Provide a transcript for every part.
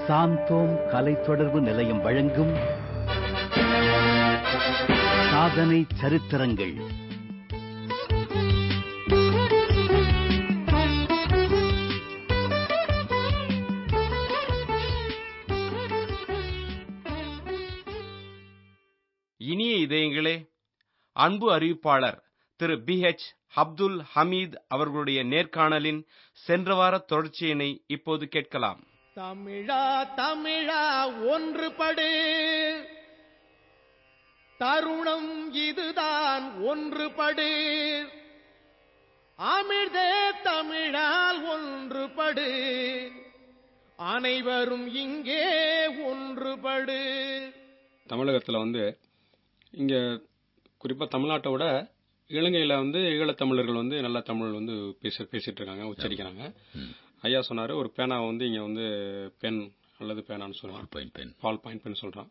சாந்தோம் கலை தொடர்பு நிலையம் வழங்கும் சாதனை சரித்திரங்கள் இனிய இதயங்களே அன்பு அறிவிப்பாளர் திரு பி எச் அப்துல் ஹமீத் அவர்களுடைய நேர்காணலின் சென்ற வார தொடர்ச்சியினை இப்போது கேட்கலாம் தமிழா தமிழா ஒன்றுபடு தருணம் இதுதான் ஒன்றுபடு அமிழ்தே தமிழால் ஒன்றுபடு அனைவரும் இங்கே ஒன்றுபடு தமிழகத்தில் வந்து இங்கே குறிப்பாக தமிழ்நாட்டை விட இலங்கையில் வந்து ஈழத்தமிழர்கள் வந்து நல்லா தமிழ் வந்து பேச பேசிட்டு இருக்காங்க உச்சரிக்கிறாங்க ஐயா சொன்னார் ஒரு பேனாவை வந்து இங்கே வந்து பென் அல்லது பேனான்னு சொல்லுவாங்க point pen ball point pen சொல்கிறான்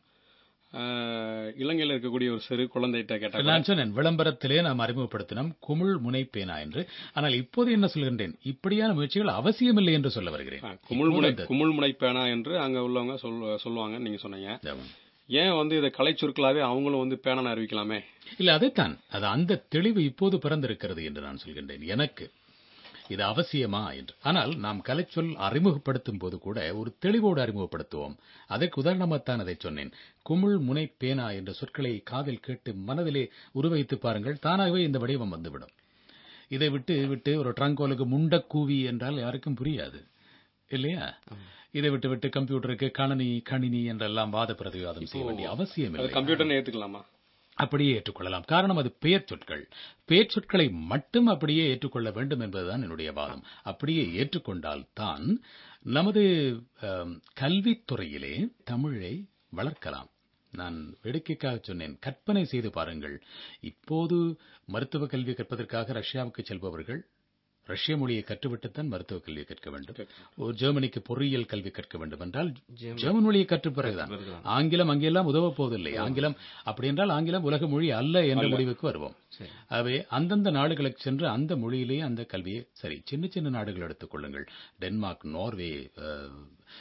இலங்கையில் இருக்கக்கூடிய ஒரு சிறு குழந்தைகிட்ட கேட்டாங்க நான் சொன்னேன் விளம்பரத்திலே நாம் அறிமுகப்படுத்தினோம் குமிழ் முனை பேனா என்று ஆனால் இப்போது என்ன சொல்கின்றேன் இப்படியான முயற்சிகள் அவசியமில்லை என்று சொல்ல வருகிறேன் குமிழ்முனை இப்போது குமிழ்முனை பேனா என்று அங்கே உள்ளவங்க சொல் சொல்லுவாங்கன்னு நீங்கள் சொன்னீங்க அந்த- ஆமாம். ஏன் வந்து இதை கலைச்சுருக்களாவே அவங்களும் வந்து பேனான்னு அறிவிக்கலாமே இல்ல அதைத்தான் அது அந்த தெளிவு இப்போது பிறந்திருக்கிறது என்று நான் சொல்கின்றேன் எனக்கு இது அவசியமா என்று ஆனால் நாம் கலைச்சொல் அறிமுகப்படுத்தும் போது கூட ஒரு தெளிவோடு அறிமுகப்படுத்துவோம் அதற்கு உதாரணமாகத்தான் அதை சொன்னேன் குமிழ் முனை பேனா என்ற சொற்களை காதில் கேட்டு மனதிலே உருவைத்து பாருங்கள் தானாகவே இந்த வடிவம் வந்துவிடும் இதை விட்டு விட்டு ஒரு ட்ரங்கோலுக்கு முண்டக்கூவி என்றால் யாருக்கும் புரியாது இல்லையா இதை விட்டு விட்டு கம்ப்யூட்டருக்கு கணனி கணினி என்றெல்லாம் வாத பிரதிவாதம் செய்ய வேண்டிய அவசியம் அது இல்லை கம்ப்யூட்டர்னு ஏற்றுக்கலாமா அப்படியே ஏற்றுக்கொள்ளலாம் காரணம் அது பெயர் சொற்கள் பெயர் சொற்களை மட்டும் அப்படியே ஏற்றுக்கொள்ள வேண்டும் என்பதுதான் என்னுடைய வாதம் அப்படியே ஏற்றுக்கொண்டால் தான் நமது அம், கல்வித்துறையிலே தமிழை வளர்க்கலாம் நான் வேடிக்கைக்காக சொன்னேன் கற்பனை செய்து பாருங்கள் இப்போது மருத்துவ கல்வி கற்பதற்காக ரஷ்யாவுக்கு செல்பவர்கள் ரஷ்ய மொழியை கற்றுவிட்டுத்தான் மருத்துவ கல்வி கற்க வேண்டும் ஒரு ஜெர்மனிக்கு பொறியியல் கல்வி கற்க வேண்டும் என்றால் ஜெர்மன் மொழியை கற்ற பிறகுதான் ஆங்கிலம் அங்கெல்லாம் உதவப் போவதில்லை ஆங்கிலம் அப்படி என்றால் ஆங்கிலம் உலக மொழி அல்ல என்ற முடிவுக்கு வருவோம் ஆகவே அந்தந்த நாடுகளுக்கு சென்று அந்த மொழியிலேயே அந்த கல்வியை சரி சின்ன சின்ன நாடுகள் எடுத்துக் கொள்ளுங்கள் Denmark Norway ah,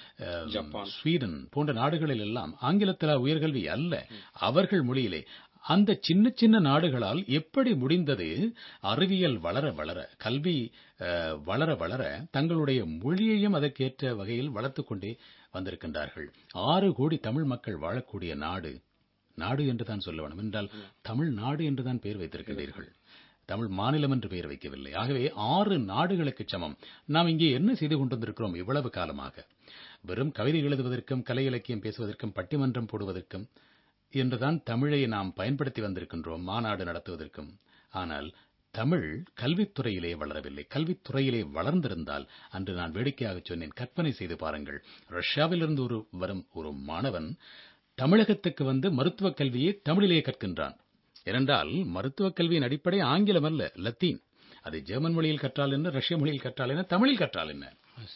ah, Sweden போன்ற நாடுகளில் எல்லாம் ஆங்கிலத்தில் உயர்கல்வி அல்ல அவர்கள் மொழியிலே அந்த சின்ன சின்ன நாடுகளால் எப்படி முடிந்தது அறிவியல் வளர வளர கல்வி அஹ், வளர வளர தங்களுடைய மொழியையும் அதற்கேற்ற வகையில் வளர்த்துக் கொண்டே வந்திருக்கின்றார்கள் ஆறு கோடி தமிழ் மக்கள் வாழக்கூடிய நாடு நாடு என்று தான் சொல்ல வேண்டும் என்றால் தமிழ் நாடு என்று தான் பெயர் வைத்திருக்கிறீர்கள் தமிழ் மாநிலம் என்று பெயர் வைக்கவில்லை ஆகவே ஆறு நாடுகளுக்கு சமம் நாம் இங்கே என்ன செய்து கொண்டிருக்கிறோம் இவ்வளவு காலமாக வெறும் கவிதை எழுதுவதற்கும் கலை இலக்கியம் பேசுவதற்கும் பட்டிமன்றம் போடுவதற்கும் என்றுதான் தமிழை நாம் பயன்படுத்தி வந்திருக்கின்றோம் மாநாடு நடத்துவதற்கும் ஆனால் தமிழ் கல்வித்துறையிலே வளரவில்லை கல்வித்துறையிலே வளர்ந்திருந்தால் அன்று நான் வேடிக்கையாக சொன்னேன் கற்பனை செய்து பாருங்கள் ரஷ்யாவிலிருந்து ஒரு வரும் ஒரு மாணவன் தமிழகத்துக்கு வந்து மருத்துவக் கல்வியை தமிழிலே கற்கின்றான் ஏனென்றால் மருத்துவக் கல்வியின் அடிப்படை ஆங்கிலம் அல்ல லத்தீன் அதை ஜெர்மன் மொழியில் கற்றால் என்ன ரஷ்ய மொழியில் கற்றால் என்ன தமிழில் கற்றால் என்ன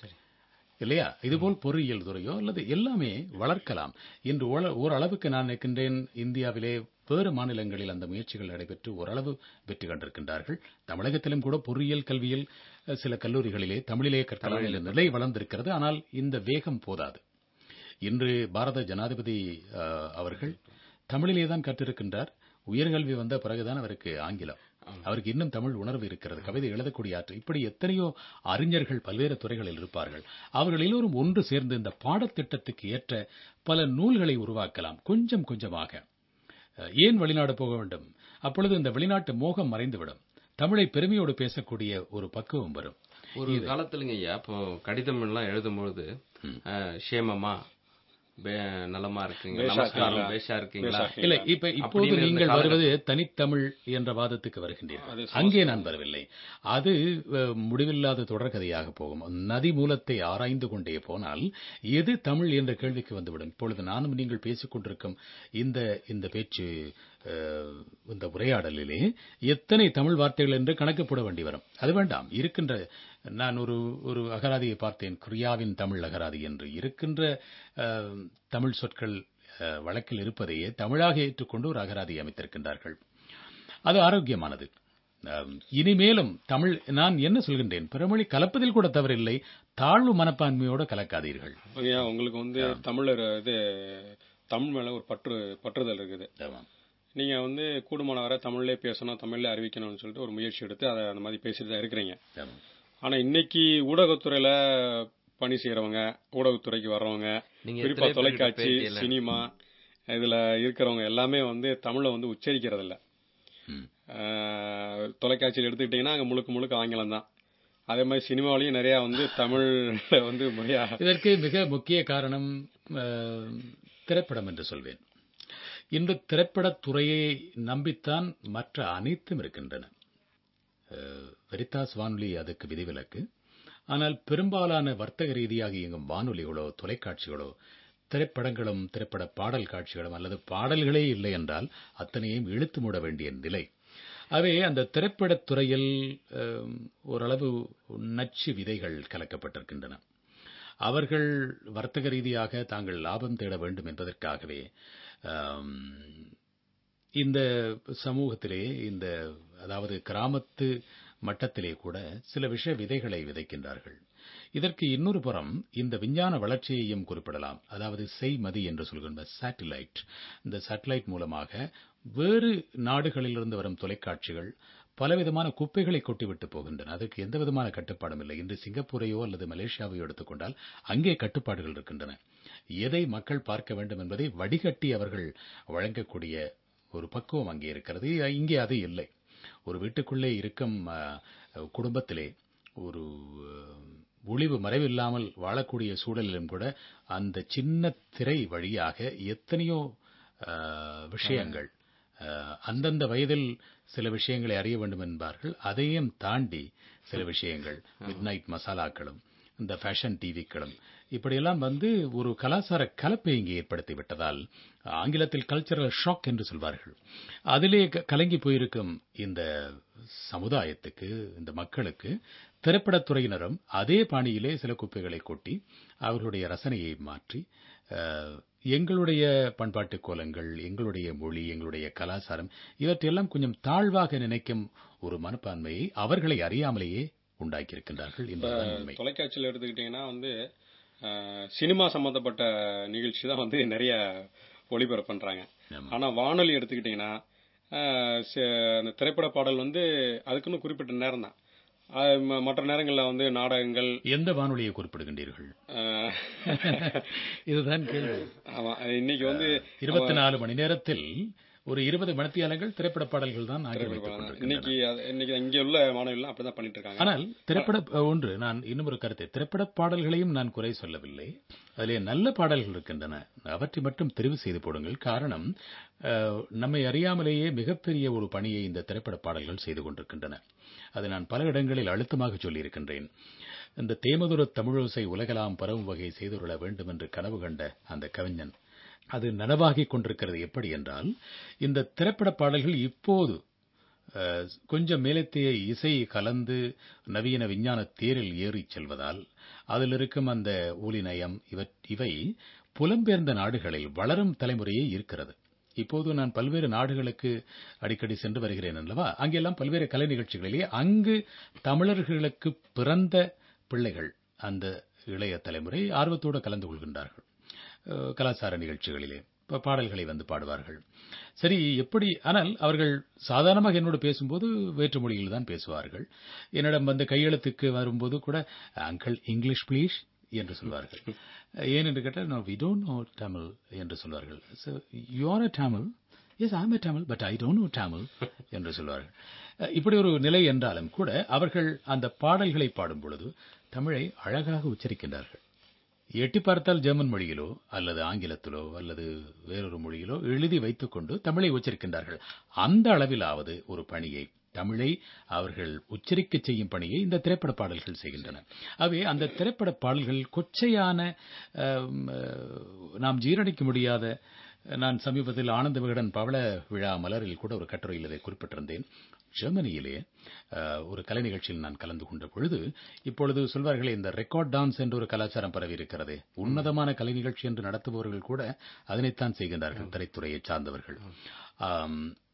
இல்லையா இதுபோல் பொறியியல் துறையோ அல்லது எல்லாமே வளர்க்கலாம் இன்று ஓர- ஓரளவுக்கு நான் நினைக்கின்றேன் இந்தியாவிலே வேறு மாநிலங்களில் அந்த முயற்சிகள் நடைபெற்று ஓரளவு வெற்றி கண்டிருக்கின்றார்கள் தமிழகத்திலும் கூட பொறியியல் கல்வியில் அஹ், சில கல்லூரிகளிலே தமிழிலே கற்கலாம் என்ற நிலை வளர்ந்திருக்கிறது ஆனால் இந்த வேகம் போதாது இன்று பாரத ஜனாதிபதி அஹ், அவர்கள் தமிழிலே தான் கற்றிருக்கின்றார் உயர்கல்வி வந்த பிறகுதான் அவருக்கு ஆங்கிலம் அவருக்கு இன்னும் தமிழ் உணர்வு இருக்கிறது கவிதை எழுதக்கூடிய ஆற்றல் இப்படி எத்தனையோ அறிஞர்கள் பல்வேறு துறைகளில் இருப்பார்கள் அவர்கள் எல்லோரும் ஒன்று சேர்ந்து இந்த பாடத்திட்டத்துக்கு ஏற்ற பல நூல்களை உருவாக்கலாம் கொஞ்சம் கொஞ்சமாக அஹ், ஏன் வெளிநாடு போக வேண்டும் அப்பொழுது இந்த வெளிநாட்டு மோகம் மறைந்துவிடும் தமிழை பெருமையோடு பேசக்கூடிய ஒரு பக்குவம் வரும் ஒரு காலத்துலங்க ஐயா இப்போ கடிதம் எல்லாம் எழுதும்பொழுது அஹ், சேமமா பே- நலமா இருக்கீங்களா பேஷா நமஸ்காரம் இருக்கீங்களா? பேஷா இருக்கீங்களா பேஷா இல்ல இப்ப இப்போது அப்படின்னு இருந்த நீங்கள் காலகட்டம். வருவது தனித்தமிழ் என்ற வாதத்துக்கு வருகின்றீர்கள் அங்கே நான் வரவில்லை அது அஹ், முடிவில்லாத தொடர்கதையாக போகும் நதி மூலத்தை ஆராய்ந்து கொண்டே போனால் எது தமிழ் என்ற கேள்விக்கு வந்துவிடும் இப்பொழுது நானும் நீங்கள் பேசிக் கொண்டிருக்கும் இந்த இந்த பேச்சு அஹ், இந்த உரையாடலிலே எத்தனை தமிழ் வார்த்தைகள் என்று கணக்கு போட வேண்டி வரும் அது வேண்டாம் இருக்கின்ற நான் ஒரு ஒரு அகராதியை பார்த்தேன் குரியாவின் தமிழ் அகராதி என்று இருக்கின்ற அஹ், தமிழ் சொற்கள் அஹ், வழக்கில் இருப்பதையே தமிழாக ஏற்றுக்கொண்டு ஒரு அகராதி அமைத்திருக்கின்றார்கள் அது ஆரோக்கியமானது ஆம், இனிமேலும் தமிழ் நான் என்ன சொல்கின்றேன் பிறமொழி கலப்பதில் கூட தவறில்லை தாழ்வு மனப்பான்மையோடு கலக்காதீர்கள் ஐயா உங்களுக்கு வந்து தமிழர் இது தமிழ் மேல ஒரு பற்று பற்றுதல் இருக்குது ஆமாம். நீங்க வந்து கூடுமான வரை தமிழ்லே பேசணும் தமிழ்லே அறிவிக்கணும்னு சொல்லிட்டு ஒரு முயற்சி எடுத்து அதை அந்த மாதிரி பேசிட்டு தான் இருக்கிறீங்க ஆமாம். ஆனா இன்னைக்கு ஊடகத்துறையில பணி செய்யறவங்க ஊடகத்துறைக்கு வர்றவங்க நீங்க குறிப்பா எத்தனை பேர்கிட்ட தொலைக்காட்சி பேட்டியெல்லாம் சினிமா இதுல இருக்கிறவங்க எல்லாமே வந்து தமிழை வந்து உச்சரிக்கிறது இல்ல ம். ஆஹ், தொலைக்காட்சியில் எடுத்துக்கிட்டீங்கன்னா அங்க முழுக்க முழுக்க ஆங்கிலம் தான் அதே மாதிரி சினிமாவிலையும் நிறைய வந்து தமிழ்ல வந்து முறையா இதற்கு மிக முக்கிய காரணம் அஹ், திரைப்படம் என்று சொல்வேன் இன்று திரைப்படத் துறையை நம்பித்தான் மற்ற அனைத்தும் இருக்கின்றன அஹ், வெரிதாஸ் வானொலி அதுக்கு விதிவிலக்கு ஆனால் பெரும்பாலான வர்த்தக ரீதியாக இயங்கும் வானொலிகளோ தொலைக்காட்சிகளோ திரைப்படங்களும் திரைப்பட பாடல் காட்சிகளும் அல்லது பாடல்களே இல்லை என்றால் அத்தனையும் இழுத்து மூட வேண்டிய நிலை அவை அந்த திரைப்படத் துறையில் அஹ், ஓரளவு நச்சு விதைகள் கலக்கப்பட்டிருக்கின்றன அவர்கள் வர்த்தக ரீதியாக தாங்கள் லாபம் தேட வேண்டும் என்பதற்காகவே ஆம், இந்த சமூகத்திலே இந்த அதாவது கிராமத்து மட்டத்திலே கூட சில விஷ விதைகளை விதைக்கின்றார்கள் இதற்கு இன்னொரு புறம் இந்த விஞ்ஞான வளர்ச்சியையும் குறிப்பிடலாம் அதாவது செய்மதி என்று சொல்கின்ற சேட்டிலைட் இந்த சேட்டலைட் மூலமாக வேறு நாடுகளிலிருந்து வரும் தொலைக்காட்சிகள் பலவிதமான குப்பைகளை கொட்டிவிட்டு போகின்றன அதற்கு எந்த விதமான கட்டுப்பாடும் இல்லை இன்று சிங்கப்பூரையோ அல்லது மலேசியாவையோ எடுத்துக்கொண்டால் அங்கே கட்டுப்பாடுகள் இருக்கின்றன எதை மக்கள் பார்க்க வேண்டும் என்பதை வடிகட்டி அவர்கள் வழங்கக்கூடிய ஒரு பக்குவம் அங்கே இருக்கிறது இங்கே அது இல்லை ஒரு வீட்டுக்குள்ளே இருக்கும் அஹ், குடும்பத்திலே ஒரு அஹ், ஒளிவு மறைவில்லாமல் வாழக்கூடிய சூழலிலும் கூட அந்த சின்ன திரை வழியாக எத்தனையோ அஹ், விஷயங்கள் அஹ், அந்தந்த வயதில் சில விஷயங்களை அறிய வேண்டும் என்பார்கள் அதையும் தாண்டி சில விஷயங்கள் மிட் நைட் மசாலாக்களும் இந்த ஃபேஷன் டிவிக்களும் இப்படியெல்லாம் வந்து ஒரு கலாச்சார கலப்பை இங்கே ஏற்படுத்தி விட்டதால் ஆங்கிலத்தில் கல்ச்சரல் ஷாக் என்று சொல்வார்கள் அதிலே க- கலங்கி போயிருக்கும் இந்த சமுதாயத்துக்கு இந்த மக்களுக்கு திரைப்படத்துறையினரும் அதே பாணியிலே சில குப்பைகளை கொட்டி அவர்களுடைய ரசனையை மாற்றி அஹ், எங்களுடைய பண்பாட்டு கோலங்கள் எங்களுடைய மொழி எங்களுடைய கலாச்சாரம் இவற்றையெல்லாம் கொஞ்சம் தாழ்வாக நினைக்கும் ஒரு மனப்பான்மையை அவர்களை அறியாமலேயே உண்டாக்கியிருக்கின்றார்கள் என்பதுதான் உண்மை தொலைக்காட்சியில் எடுத்துக்கிட்டீங்கன்னா வந்து அஹ், சினிமா சம்பந்தப்பட்ட நிகழ்ச்சி தான் வந்து நிறைய ஒளிபரப்பு பண்றாங்க ஆமா. ஆனா வானொலி எடுத்துக்கிட்டீங்கன்னா அஹ், ச- அந்த திரைப்பட பாடல் வந்து அதுக்குன்னு குறிப்பிட்ட நேரம் தான் மற்ற நேரங்கள்ல வந்து நாடகங்கள் எந்த வானொலியை குறிப்பிடுகின்றீர்கள் அஹ், இதுதான் கேள்வி ஆமா இன்னைக்கு வந்து இருபத்தி நாலு மணி நேரத்தில் ஒரு இருபது மணித்தியாலங்கள் திரைப்பட பாடல்கள் தான் ஆக்கி வைத்துக் கொண்டிருக்கின்றன. இன்னைக்கு அது- இன்னைக்கு இங்க உள்ள மாணவர்கள் அப்படிதான் பண்ணிட்டு இருக்காங்க ஆனால் திரைப்பட அஹ், ஒன்று நான் இன்னும் ஒரு கருத்தை திரைப்பட பாடல்களையும் நான் குறை சொல்லவில்லை அதிலே நல்ல பாடல்கள் இருக்கின்றன அவற்றை மட்டும் தெரிவு செய்து போடுங்கள் காரணம் அஹ், நம்மை அறியாமலேயே மிகப்பெரிய ஒரு பணியை இந்த திரைப்பட பாடல்கள் செய்து கொண்டிருக்கின்றன அதை நான் பல இடங்களில் அழுத்தமாக சொல்லியிருக்கின்றேன் இந்த தேமதுர தமிழோசை உலகலாம் பரவும் வகை செய்துள்ள வேண்டும் என்று கனவு கண்ட அந்த கவிஞன் அது நனவாகிக் கொண்டிருக்கிறது எப்படி என்றால் இந்த திரைப்பட பாடல்கள் இப்போது அஹ், கொஞ்சம் மேலத்தைய இசை கலந்து நவீன விஞ்ஞான தேரில் ஏறிச் செல்வதால் அதில் இருக்கும் அந்த ஒலி நயம் இவற்- இவை புலம்பெயர்ந்த நாடுகளில் வளரும் தலைமுறையே இருக்கிறது இப்போது நான் பல்வேறு நாடுகளுக்கு அடிக்கடி சென்று வருகிறேன் அல்லவா அங்கெல்லாம் பல்வேறு கலை நிகழ்ச்சிகளிலே அங்கு தமிழர்களுக்கு பிறந்த பிள்ளைகள் அந்த இளைய தலைமுறை ஆர்வத்தோடு கலந்து கொள்கின்றார்கள் அஹ், கலாச்சார நிகழ்ச்சிகளிலே ப- பாடல்களை வந்து பாடுவார்கள் சரி எப்படி ஆனால் அவர்கள் சாதாரணமாக என்னோடு பேசும்போது வேற்று மொழியில் தான் பேசுவார்கள் என்னிடம் வந்து கையெழுத்துக்கு வரும்போது கூட அங்கிள் இங்கிலீஷ் ப்ளீஸ் என்று சொல்வார்கள் ஏன் என்று கேட்டால் no we don't know Tamil என்று சொல்வார்கள் so you are a Tamil yes I'm a Tamil but I don't know Tamil என்று சொல்வார்கள் அஹ், இப்படி ஒரு நிலை என்றாலும் கூட அவர்கள் அந்த பாடல்களை பாடும் பொழுது தமிழை அழகாக உச்சரிக்கின்றார்கள் எட்டி பார்த்தால் ஜெர்மன் மொழியிலோ அல்லது ஆங்கிலத்திலோ அல்லது வேறொரு மொழியிலோ எழுதி வைத்துக்கொண்டு தமிழை உச்சரிக்கின்றார்கள் அந்த அளவிலாவது ஒரு பணியை தமிழை அவர்கள் உச்சரிக்கச் செய்யும் பணியை இந்த திரைப்பட பாடல்கள் செய்கின்றன ஆகவே அந்த திரைப்பட பாடல்கள் கொச்சையான ஆம், அஹ், நாம் ஜீரணிக்க முடியாத நான் சமீபத்தில் ஆனந்த விகடன் பவள விழா மலரில் கூட ஒரு கட்டுரையில் இதை குறிப்பிட்டிருந்தேன் ஜெர்மனியிலே அஹ், ஒரு கலை நிகழ்ச்சியில் நான் கலந்து கொண்ட பொழுது இப்பொழுது சொல்வார்களே இந்த ரெக்கார்ட் டான்ஸ் என்ற ஒரு கலாச்சாரம் பரவி இருக்கிறது உன்னதமான கலை நிகழ்ச்சி என்று நடத்துபவர்கள் கூட அதனைத்தான் செய்கின்றார்கள் திரைத்துறையை சார்ந்தவர்கள் ஆம்,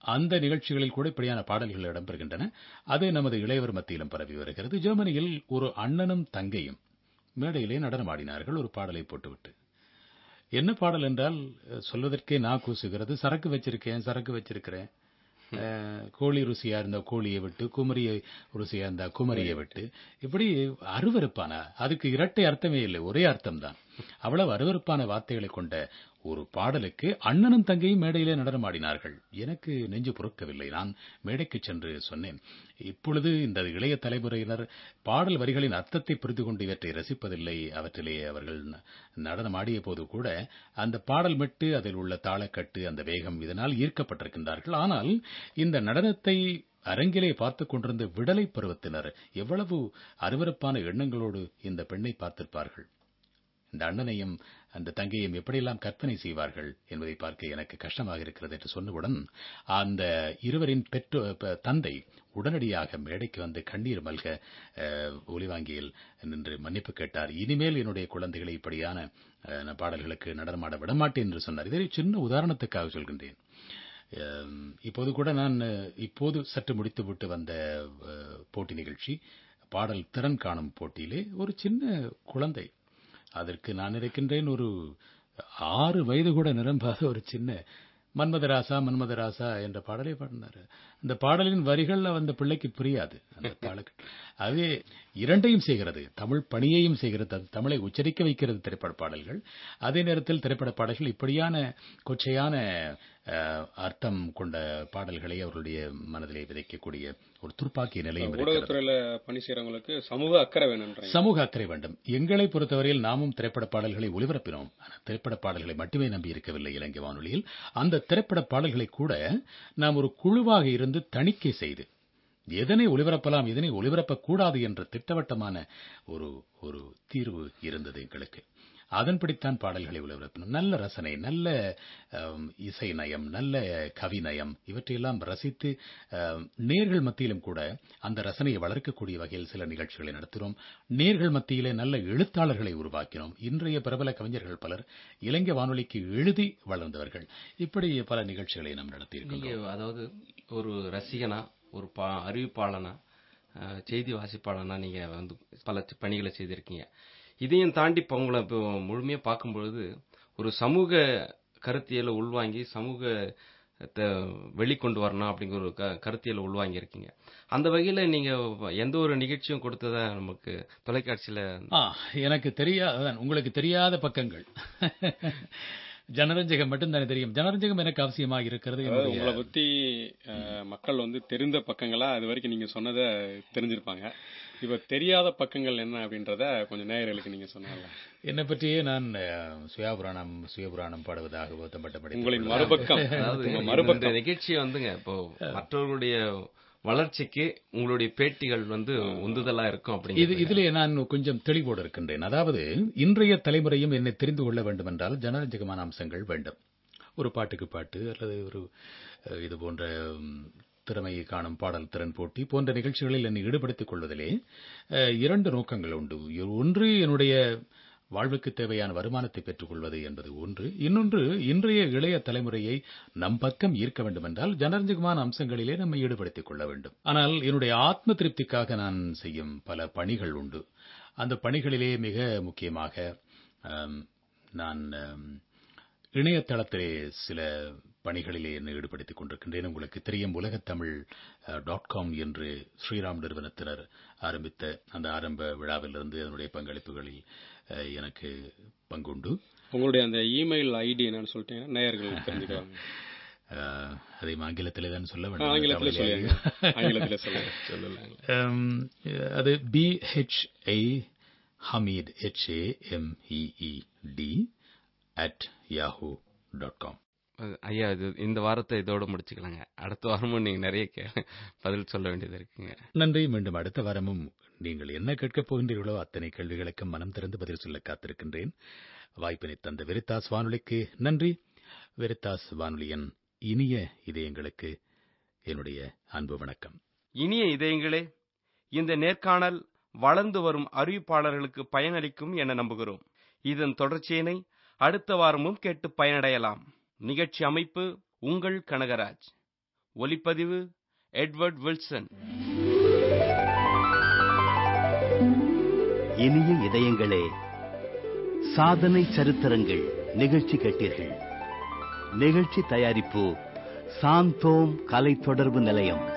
அந்த நிகழ்ச்சிகளில் கூட இப்படியான பாடல்கள் இடம்பெறுகின்றன அது நமது இளையவர் மத்தியிலும் பரவி வருகிறது ஜெர்மனியில் ஒரு அண்ணனும் தங்கையும் மேடையிலே நடனமாடினார்கள் ஒரு பாடலை போட்டுவிட்டு என்ன பாடல் என்றால் அஹ், சொல்வதற்கே நா கூசுகிறது சரக்கு வச்சிருக்கேன் சரக்கு வச்சிருக்கிறேன் அஹ், கோழி ருசியா இருந்த கோழியை விட்டு குமரியை ருசியா இருந்த குமரியை விட்டு இப்படி அருவருப்பான அதுக்கு இரட்டை அர்த்தமே இல்லை ஒரே அர்த்தம் தான் அவ்வளவு அருவருப்பான வார்த்தைகளை கொண்ட ஒரு பாடலுக்கு அண்ணனும் தங்கையும் மேடையிலே நடனமாடினார்கள் எனக்கு நெஞ்சு பொறுக்கவில்லை நான் மேடைக்கு சென்று சொன்னேன் இப்பொழுது இந்த இளைய தலைமுறையினர் பாடல் வரிகளின் அர்த்தத்தை புரிந்து கொண்டு இவற்றை ரசிப்பதில்லை அவற்றிலே அவர்கள் ந- நடனமாடிய போது கூட அந்த பாடல் மெட்டு அதில் உள்ள தாளக்கட்டு அந்த வேகம் இதனால் ஈர்க்கப்பட்டிருக்கின்றார்கள் ஆனால் இந்த நடனத்தை அரங்கிலே பார்த்துக் கொண்டிருந்த விடலை பருவத்தினர் எவ்வளவு அருவருப்பான எண்ணங்களோடு இந்த பெண்ணை பார்த்திருப்பார்கள் இந்த அண்ணனையும் அந்த தங்கையும் எப்படியெல்லாம் கற்பனை செய்வார்கள் என்பதை பார்க்க எனக்கு கஷ்டமாக இருக்கிறது என்று சொன்னவுடன் அந்த இருவரின் பெற்றோ ப- தந்தை உடனடியாக மேடைக்கு வந்து கண்ணீர் மல்க அஹ், ஒலிவாங்கியில் நின்று மன்னிப்பு கேட்டார் இனிமேல் என்னுடைய குழந்தைகளை இப்படியான அஹ், பாடல்களுக்கு நடனமாட விடமாட்டேன் என்று சொன்னார் இதை சின்ன உதாரணத்துக்காக சொல்கின்றேன் அம், இப்போது கூட நான் அஹ், இப்போது சற்று முடித்துவிட்டு வந்த அஹ், போட்டி நிகழ்ச்சி பாடல் திறன் காணும் போட்டியிலே ஒரு சின்ன குழந்தை அதற்கு நான் இருக்கின்றேன் ஒரு ஆறு வயது கூட நிரம்பாத ஒரு சின்ன மன்மதராசா மன்மதராசா என்ற பாடலை பாடினார் அந்த பாடலின் வரிகள் அந்த பிள்ளைக்கு புரியாது அந்த பாடல்கள் அதுவே இரண்டையும் செய்கிறது தமிழ் பணியையும் செய்கிறது அது தமிழை உச்சரிக்க வைக்கிறது திரைப்பட பாடல்கள் அதே நேரத்தில் திரைப்பட பாடல்கள் இப்படியான கொச்சையான அஹ், அர்த்தம் கொண்ட பாடல்களை அவர்களுடைய மனதிலே விதைக்கக்கூடிய ஒரு துர்ப்பாக்கிய நிலையும் இருக்கிறது ஊடகத்துறையில பணி செய்யறவங்களுக்கு சமூக அக்கறை வேணும்ன்றாங்க சமூக அக்கறை வேண்டும் எங்களை பொறுத்தவரையில் நாமும் திரைப்பட பாடல்களை ஒலிபரப்பினோம் ஆனால் திரைப்பட பாடல்களை மட்டுமே நம்பி இருக்கவில்லை இலங்கை வானொலியில் அந்த திரைப்பட பாடல்களை கூட நாம் ஒரு குழுவாக இருந்து தணிக்கை செய்து எதனை ஒலிபரப்பலாம் எதனை ஒலிபரப்பக்கூடாது என்ற திட்டவட்டமான ஒரு ஒரு தீர்வு இருந்தது எங்களுக்கு அதன்படித்தான் பாடல்களை ஒலிபரப்பினோம் நல்ல ரசனை நல்ல அம், இசை நயம் நல்ல கவி நயம் இவற்றையெல்லாம் ரசித்து அம், நேர்கள் மத்தியிலும் கூட அந்த ரசனையை வளர்க்கக்கூடிய வகையில் சில நிகழ்ச்சிகளை நடத்தினோம் நேர்கள் மத்தியிலே நல்ல எழுத்தாளர்களை உருவாக்கினோம் இன்றைய பிரபல கவிஞர்கள் பலர் இலங்கை வானொலிக்கு எழுதி வளர்ந்தவர்கள் இப்படி பல நிகழ்ச்சிகளை நாம் நீங்க நடத்தியிருக்கிறோம் அதாவது ஒரு ரசிகனா ஒரு பா அறிவிப்பாளனா அஹ், செய்தி வாசிப்பாளனா நீங்க வந்து பல சி- பணிகளை செய்திருக்கீங்க இதையும் தாண்டி இப்ப உங்களை இப்போ முழுமையா பார்க்கும்பொழுது ஒரு சமூக கருத்தியலை உள்வாங்கி சமூக த- வெளிக்கொண்டு வரணும் அப்படிங்கிற ஒரு க- கருத்தியலை உள்வாங்கி இருக்கீங்க அந்த வகையில நீங்க எந்த ஒரு நிகழ்ச்சியும் கொடுத்ததா நமக்கு தொலைக்காட்சியில ஆ எனக்கு தெரியாத உங்களுக்கு தெரியாத பக்கங்கள் ஜனரஞ்சகம் மட்டும்தானே தெரியும் ஜனரஞ்சகம் எனக்கு அவசியமாக இருக்கிறது அதாவது என்னுடைய உங்களை பத்தி அஹ், மக்கள் வந்து தெரிந்த பக்கங்களா அது வரைக்கும் நீங்க சொன்னதை தெரிஞ்சிருப்பாங்க இப்ப தெரியாத பக்கங்கள் என்ன அப்படின்றத கொஞ்சம் நேயர்களுக்கு நீங்க சொன்னால என்னை பற்றியே நான் அஹ், சுயாபுராணம் சுயபுராணம் பாடுவதாக தம்பட்டப்படி உங்களின் மறுபக்கம் அதாவது உங்க இந்த மறுபக்கம் நிகழ்ச்சி வந்துங்க இப்போ மற்றவர்களுடைய வளர்ச்சிக்கு உங்களுடைய பேட்டிகள் வந்து உந்துதலா இருக்கும் இது அப்படிங்கிறது இதிலே நான் கொஞ்சம் தெளிவோடு இருக்கின்றேன் அதாவது இன்றைய தலைமுறையும் என்னை தெரிந்து கொள்ள வேண்டும் என்றால் ஜனரஞ்சகமான அம்சங்கள் வேண்டும் ஒரு பாட்டுக்கு பாட்டு அல்லது ஒரு அஹ், இது போன்ற ம், திறமையை காணும் பாடல் திறன் போட்டி போன்ற நிகழ்ச்சிகளில் என்னை ஈடுபடுத்திக் கொள்வதிலே அஹ், இரண்டு நோக்கங்கள் உண்டு ஒன்று என்னுடைய வாழ்வுக்கு தேவையான வருமானத்தை பெற்றுக் கொள்வது என்பது ஒன்று இன்னொன்று இன்றைய இளைய தலைமுறையை நம் பக்கம் ஈர்க்க வேண்டும் என்றால் ஜனரஞ்சகமான அம்சங்களிலே நம்மை ஈடுபடுத்திக் கொள்ள வேண்டும் ஆனால் என்னுடைய ஆத்ம திருப்திக்காக நான் செய்யும் பல பணிகள் உண்டு அந்த பணிகளிலே மிக முக்கியமாக ஆம், நான் ஆம், இணையதளத்திலே சில பணிகளிலே என்னை ஈடுபடுத்திக் கொண்டிருக்கின்றேன் உங்களுக்கு தெரியும் உலகத்தமிழ் டாட் காம் என்று ஸ்ரீராம் நிறுவனத்தினர் ஆரம்பித்த அந்த ஆரம்ப விழாவிலிருந்து அதனுடைய பங்களிப்புகளில் அஹ், எனக்கு பங்குண்டு உங்களுடைய அந்த இமெயில் ஐடி என்னன்னு சொல்லிட்டீங்கன்னா நேயர்கள் தெரிஞ்சுக்குவாங்க அஹ், அதை ஆங்கிலத்திலே தான் சொல்ல ஆ, வேண்டும் ஆங்கிலத்துல தமிழிலே. சொல்லுங்க ஆங்கிலத்துல சொல்லுங்க சொல்லலாம் Um, அது BHI Hameed HAMEED at Yahoo dot com ஐயா இது இந்த வாரத்தை இதோட முடிச்சுக்கலாங்க அடுத்த வாரமும் நீங்க நிறைய கே- பதில் சொல்ல வேண்டியது இருக்குங்க நன்றி மீண்டும் அடுத்த வாரமும் நீங்கள் என்ன கேட்கப் போகின்றீர்களோ அத்தனை கேள்விகளுக்கு மனம் திறந்து பதில் சொல்ல காத்திருக்கின்றேன் வாய்ப்பினை தந்த வெரித்தாஸ் வானொலிக்கு நன்றி வெரித்தாஸ் வானொலியின் இனிய இதயங்களுக்கு என்னுடைய அன்பு வணக்கம் இனிய இதயங்களே இந்த நேர்காணல் வளர்ந்து வரும் அறிவிப்பாளர்களுக்கு பயனளிக்கும் என நம்புகிறோம் இதன் தொடர்ச்சியினை அடுத்த வாரமும் கேட்டு பயனடையலாம் நிகழ்ச்சி அமைப்பு உங்கள் கனகராஜ் ஒலிப்பதிவு எட்வர்ட் வில்சன் இனிய இதயங்களே சாதனை சரித்திரங்கள் நிகழ்ச்சி கேட்டீர்கள் நிகழ்ச்சி தயாரிப்பு சாந்தோம் கலை தொடர்பு நிலையம்